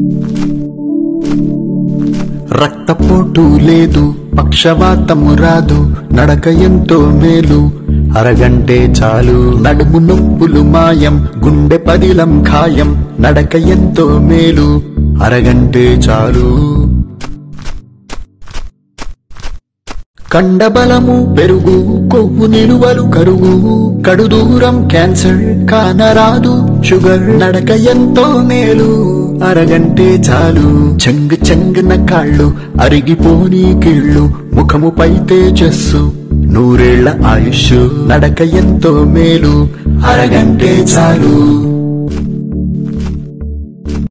రక్తపోటు లేదు పక్షవాతము రాదు నడక ఎంతో మేలు అరగంటే చాలు నడుము నొప్పులు మాయం గుండె పదిలం ఖాయం నడక ఎంతో మేలు అరగంటే చాలు కండబలము పెరుగు కొవ్వు నిలువలు కరువు కడు దూరం క్యాన్సర్ కానరాదు షుగర్ నడక ఎంతో మేలు అరగంటే చాలు చెంగు చెంగున కాళ్ళు అరిగిపోని కీళ్ళు ముఖముపై తేజస్సు నూరేళ్ల ఆయుష్ నడక ఎంతో మేలు అరగంటే చాలు